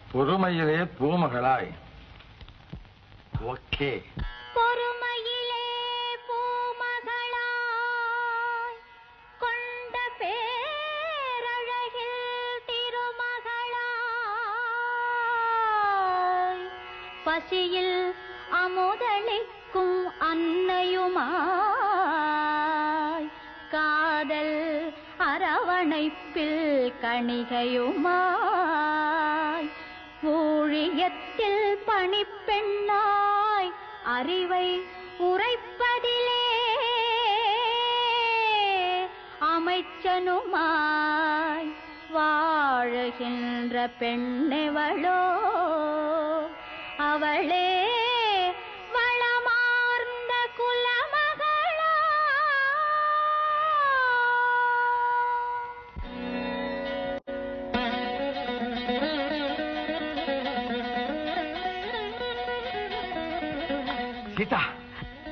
பொறுமையிலே பூமகளாய் okay பொறுமையிலே பூமகளாய் கொண்ட பேரழகில் திருமகளாய் பசியில் அமுதளிக்கும் அன்னையுமாய் காதல் அரவணைப்பில் கணிகையுமாய் ஊழியத்தில் பணிப்பெண்ணாய் அறிவை உரைப்பதிலே அமைச்சனுமாய் வாழுகின்ற பெண்ணெவளோ அவளே வளமார்ந்த குலமகளா சீதா